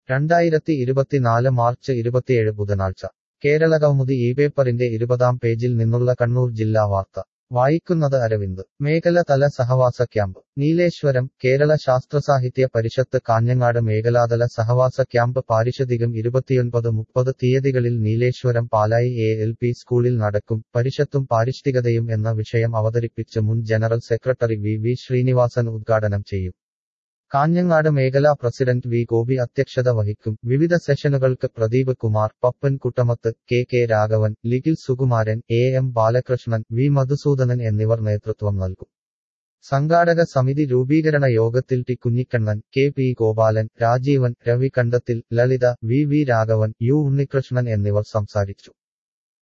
രണ്ടായിരത്തി ഇരുപത്തിനാല് മാർച്ച് ഇരുപത്തിയേഴ് ബുധനാഴ്ച കേരള കൗമുദി ഈ പേപ്പറിന്റെ ഇരുപതാം പേജിൽ നിന്നുള്ള കണ്ണൂർ ജില്ലാ വാർത്ത വായിക്കുന്നത് അരവിന്ദ് മേഖല തല സഹവാസ ക്യാമ്പ് നീലേശ്വരം കേരള ശാസ്ത്രസാഹിത്യ പരിഷത്ത് കാഞ്ഞങ്ങാട് മേഖലാതല സഹവാസ ക്യാമ്പ് പാരിഷതികം ഇരുപത്തിയൊൻപത് മുപ്പത് തീയതികളിൽ Nileshwaram Palayi A L P സ്കൂളിൽ നടക്കും പരിഷത്തും പാരിഷ്ഠികതയും എന്ന വിഷയം അവതരിപ്പിച്ച് മുൻ general secretary V V Sreenivasan ഉദ്ഘാടനം ചെയ്യും കാഞ്ഞങ്ങാട് മേഖലാ പ്രസിഡന്റ് വി ഗോപി അധ്യക്ഷത വഹിക്കും വിവിധ സെഷനുകൾക്ക് Pradeep Kumar Pappan Kuttamath K K Raghavan Likhil Sukumaran A M Balakrishnan V Madhusoodanan എന്നിവർ നേതൃത്വം നൽകും സംഘാടക സമിതി രൂപീകരണ യോഗത്തിൽ T Kunhikannan K P Gopalan Rajeevan Ravi Kandathil Lalitha V V Raghavan U Unnikrishnan എന്നിവർ സംസാരിച്ചു